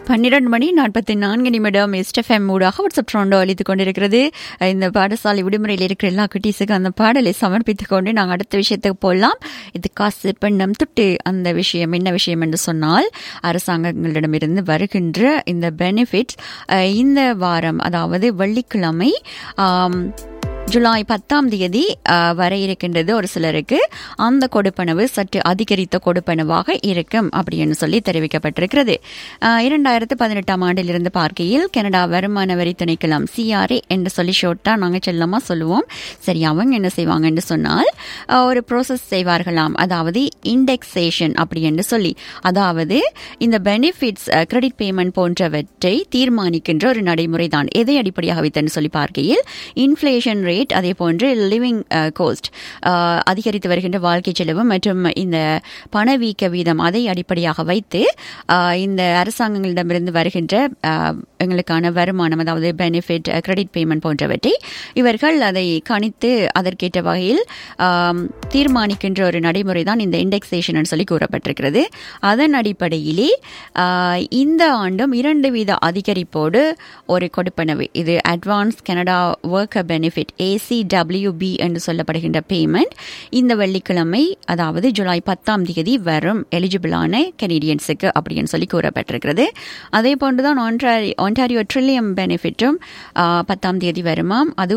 பன்னிரண்டு மணி நாற்பத்தி நான்கு நிமிடம் எஸ்டெஃப்எம் ஊடாக வாட்ஸ்அப் ட்ரோண்டோ அளித்துக் கொண்டிருக்கிறது இந்த பாடசாலை விடுமுறையில் இருக்கிற எல்லா குட்டீஸுக்கும் அந்த பாடலை சமர்ப்பித்துக் கொண்டு நாங்கள் அடுத்த விஷயத்துக்கு போகலாம் இது காசு பெண்ணம் துட்டு அந்த விஷயம் என்ன விஷயம் என்று சொன்னால் அரசாங்கங்களிடமிருந்து வருகின்ற இந்த பெனிஃபிட்ஸ் இந்த வாரம் அதாவது வெள்ளிக்கிழமை ஆம், ஜூலை பத்தாம் தேதி அஹ், வர இருக்கின்றது ஒரு சிலருக்கு அந்த கொடுப்பனவு சற்று அதிகரித்த கொடுப்பனவாக இருக்கும் அப்படின்னு சொல்லி தெரிவிக்கப்பட்டிருக்கிறது அஹ், இரண்டாயிரத்து பதினெட்டாம் ஆண்டிலிருந்து பார்க்கையில் கனடா வருமான வரி திணைக்களம் சிஆர்ஏ என்று சொல்லி ஷோர்ட்டா நாங்கள் செல்லமா சொல்லுவோம் சரி அவங்க என்ன செய்வாங்கன்னு சொன்னால் அஹ், ஒரு ப்ரோசஸ் செய்வார்களாம் அதாவது இண்டெக்ஸேஷன் அப்படி என்று சொல்லி அதாவது இந்த பெனிஃபிட்ஸ் கிரெடிட் பேமெண்ட் போன்றவற்றை தீர்மானிக்கின்ற ஒரு நடைமுறை தான் எதை அடிப்படையாக வைத்தன்னு சொல்லி பார்க்கையில் இன்ஃப்ளேஷன் ரேட் அதே போன்று லிவிங் கோஸ்ட் அதிகரித்து வருகின்ற வாழ்க்கை செலவு மற்றும் இந்த பணவீக்க வீதம் அதை அடிப்படையாக வைத்து அஹ், இந்த அரசாங்கங்களிடமிருந்து வருகின்ற அஹ், எங்களுக்கான வருமானம் அதாவது பெனிஃபிட் கிரெடிட் பேமெண்ட் போன்றவற்றை இவர்கள் அதை கணித்து அதற்கேற்ற வகையில் ஆம், தீர்மானிக்கின்ற ஒரு நடைமுறை தான் இந்த இண்டெக்ஸேஷன் சொல்லி கூறப்பட்டிருக்கிறது அதன் அடிப்படையிலே ஆ, இந்த ஆண்டும் இரண்டு வீத அதிகரிப்போடு ஒரு கொடுப்பனவு இது advance Canada worker benefit ACWB என்று சொல்லப்படுகின்ற பேமெண்ட் இந்த வெள்ளிக்கிழமை அதாவது ஜூலை பத்தாம் தேதி வரும் எலிஜிபிளான கெனடியன்ஸுக்கு அப்படின்னு சொல்லி கூறப்பட்டிருக்கிறது அதே போன்றுதான் ஒன்றாரி ஒன்டாரியோ ட்ரில்லியம் பெனிஃபிட்டும் பத்தாம் தேதி வருமாம் அது